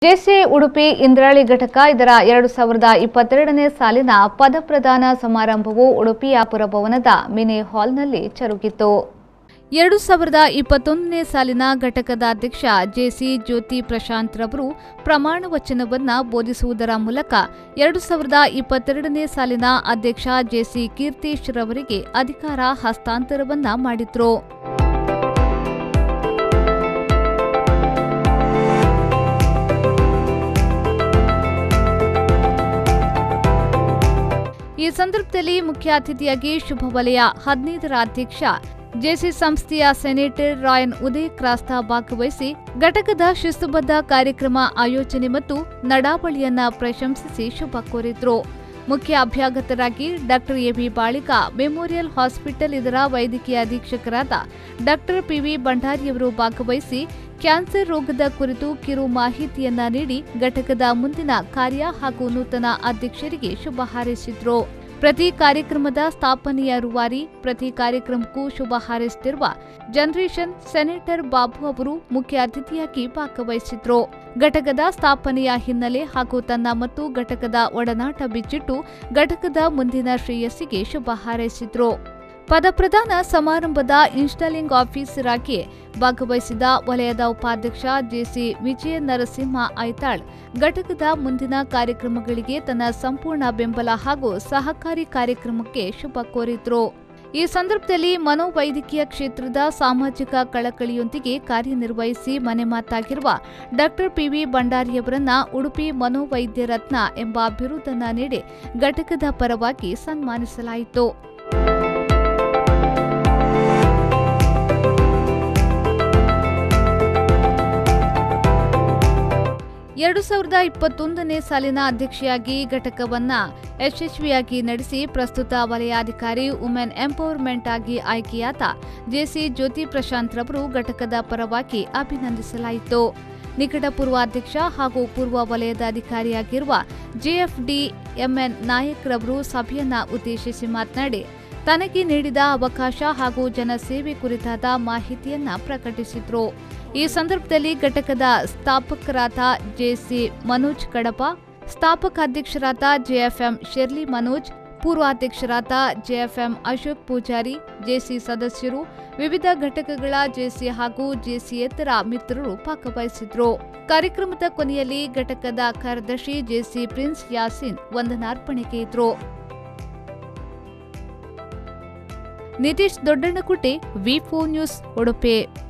JC Udupi Indrali ಘಟಕ ಇದರ ಎರಡು ಸಾವಿರದ ಇಪ್ಪತ್ತೆರಡನೇ ಸಾಲಿನ ಪದಪ್ರದಾನ ಸಮಾರಂಭವು ಉಡುಪಿಯ ಪುರಭವನದ ಮಿನಿ ಹಾಲ್ನಲ್ಲಿ ಜರುಗಿತು ಎರಡು ಸಾವಿರದ ಇಪ್ಪತ್ತೊಂದನೇ ಸಾಲಿನ ಘಟಕದ ಅಧ್ಯಕ್ಷ ಜೆಸಿ ಜ್ಯೋತಿ ಪ್ರಶಾಂತ್ ರವರು ಪ್ರಮಾಣ ವಚನವನ್ನ ಬೋಧಿಸುವುದರ ಮೂಲಕ ಎರಡು ಸಾವಿರದ ಇಪ್ಪತ್ತೆರಡನೇ ಸಾಲಿನ ಅಧ್ಯಕ್ಷ ಜೆಸಿ ಕೀರ್ತೀಶ್ ರವರಿಗೆ ಅಧಿಕಾರ ಹಸ್ತಾಂತರವನ್ನ ಮಾಡಿದ್ರು ಈ ಸಂದರ್ಭದಲ್ಲಿ ಮುಖ್ಯ ಅತಿಥಿಯಾಗಿ ಶುಭ ವಲಯ ಹದಿನೈದರ ಅಧ್ಯಕ್ಷ ಜೆಸಿ ಸಂಸ್ಥೆಯ ಸೆನೇಟರ್ ರಾಯನ್ ಉದಯ್ ಕ್ರಾಸ್ತಾ ಭಾಗವಹಿಸಿ ಘಟಕದ ಶಿಸ್ತುಬದ್ಧ ಕಾರ್ಯಕ್ರಮ ಆಯೋಜನೆ ಮತ್ತು ನಡಾವಳಿಯನ್ನ ಪ್ರಶಂಸಿಸಿ ಶುಭ ಕೋರಿದ್ರು ಮುಖ್ಯ ಅಭ್ಯಾಗತರಾಗಿ doctor AB Baliga memorial hospital ಇದರ ವೈದ್ಯಕೀಯ ಅಧೀಕ್ಷಕರಾದ ಡಾಕ್ಟರ್ ಪಿವಿ ಭಂಡಾರಿಯವರು ಭಾಗವಹಿಸಿ ಕ್ಯಾನ್ಸರ್ ರೋಗದ ಕುರಿತು ಕಿರು ಮಾಹಿತಿಯನ್ನ ನೀಡಿ ಘಟಕದ ಮುಂದಿನ ಕಾರ್ಯ ಹಾಗೂ ನೂತನ ಅಧ್ಯಕ್ಷರಿಗೆ ಶುಭ ಹಾರೈಸಿದ್ರು ಪ್ರತಿ ಕಾರ್ಯಕ್ರಮದ ಸ್ಥಾಪನೆಯ ರೂವಾರಿ ಪ್ರತಿ ಕಾರ್ಯಕ್ರಮಕ್ಕೂ ಶುಭ ಹಾರೈಸುತ್ತಿರುವ ಜನರೇಷನ್ ಸೆನೇಟರ್ ಬಾಬು ಅವರು ಮುಖ್ಯ ಅತಿಥಿಯಾಗಿ ಭಾಗವಹಿಸಿದ್ರು ಘಟಕದ ಸ್ಥಾಪನೆಯ ಹಿನ್ನೆಲೆ ಹಾಗೂ ತನ್ನ ಮತ್ತು ಘಟಕದ ಒಡನಾಟ ಬಿಚ್ಚಿಟ್ಟು ಘಟಕದ ಮುಂದಿನ ಶ್ರೇಯಸ್ಸಿಗೆ ಶುಭ ಹಾರೈಸಿದ್ರು ಪದಪ್ರದಾನ ಸಮಾರಂಭದ ಇನ್ಸ್ಟಾಲಿಂಗ್ ಆಫೀಸರ್ ಆಗಿ ಭಾಗವಹಿಸಿದ ವಲಯದ ಉಪಾಧ್ಯಕ್ಷ ಜೆಸಿ ವಿಜಯ ನರಸಿಂಹ ಐತಾಳ್ ಘಟಕದ ಮುಂದಿನ ಕಾರ್ಯಕ್ರಮಗಳಿಗೆ ತನ್ನ ಸಂಪೂರ್ಣ ಬೆಂಬಲ ಹಾಗೂ ಸಹಕಾರಿ ಕಾರ್ಯಕ್ರಮಕ್ಕೆ ಶುಭ ಕೋರಿದ್ರು ಈ ಸಂದರ್ಭದಲ್ಲಿ ಮನೋವೈದ್ಯಕೀಯ ಕ್ಷೇತ್ರದ ಸಾಮಾಜಿಕ ಕಳಕಳಿಯೊಂದಿಗೆ ಕಾರ್ಯನಿರ್ವಹಿಸಿ ಮನೆ ಮಾತಾಗಿರುವ ಡಾಕ್ಟರ್ ಪಿವಿ ಭಂಡಾರಿಯವರನ್ನ ಉಡುಪಿ ಮನೋವೈದ್ಯ ರತ್ನ ಎಂಬ ಬಿರುದನ್ನ ನೀಡಿ ಘಟಕದ ಪರವಾಗಿ ಸನ್ಮಾನಿಸಲಾಯಿತು ಎರಡು ಸಾವಿರದ ಇಪ್ಪತ್ತೊಂದನೇ ಸಾಲಿನ ಅಧ್ಯಕ್ಷೆಯಾಗಿ ಘಟಕವನ್ನ ಯಶಸ್ವಿಯಾಗಿ ನಡೆಸಿ ಪ್ರಸ್ತುತ ವಲಯಾಧಿಕಾರಿ ವುಮೆನ್ ಎಂಪವರ್ಮೆಂಟ್ ಆಗಿ ಆಯ್ಕೆಯಾದ ಜೆಸಿ ಜ್ಯೋತಿ ಪ್ರಶಾಂತ್ ರವರು ಘಟಕದ ಪರವಾಗಿ ಅಭಿನಂದಿಸಲಾಯಿತು ನಿಕಟ ಪೂರ್ವಾಧ್ಯಕ್ಷ ಹಾಗೂ ಪೂರ್ವ ವಲಯದ ಅಧಿಕಾರಿಯಾಗಿರುವ ಜೆಎಫ್ಡಿ ಎಂಎನ್ ನಾಯಕ್ ರವರು ಸಭೆಯನ್ನ ಉದ್ದೇಶಿಸಿ ಮಾತನಾಡಿ ತನಗೆ ನೀಡಿದ ಅವಕಾಶ ಹಾಗೂ ಜನಸೇವೆ ಕುರಿತಾದ ಮಾಹಿತಿಯನ್ನ ಪ್ರಕಟಿಸಿದ್ರು ಈ ಸಂದರ್ಭದಲ್ಲಿ ಘಟಕದ ಸ್ಥಾಪಕರಾದ ಜೆಸಿ ಮನೋಜ್ ಕಡಪ ಸ್ಥಾಪಕ ಅಧ್ಯಕ್ಷರಾದ ಜೆಎಫ್ಎಂ ಶೆರ್ಲಿ ಮನೋಜ್ ಪೂರ್ವಾಧ್ಯಕ್ಷರಾದ ಜೆಎಫ್ಎಂ ಅಶೋಕ್ ಪೂಜಾರಿ ಜೆಸಿ ಸದಸ್ಯರು ವಿವಿಧ ಘಟಕಗಳ ಜೆಸಿ ಹಾಗೂ ಜೆಸಿಯೇತರ ಮಿತ್ರರು ಭಾಗವಹಿಸಿದ್ರು ಕಾರ್ಯಕ್ರಮದ ಕೊನೆಯಲ್ಲಿ ಘಟಕದ ಕಾರ್ಯದರ್ಶಿ ಜೆಸಿ ಪ್ರಿನ್ಸ್ ಯಾಸಿನ್ ವಂದನಾರ್ಪಣೆಗೆ ಇದ್ರು ನಿತೀಶ್ ದೊಡ್ಡಣ್ಣಕುಟೆ ವಿ ನ್ಯೂಸ್ ಉಡುಪಿ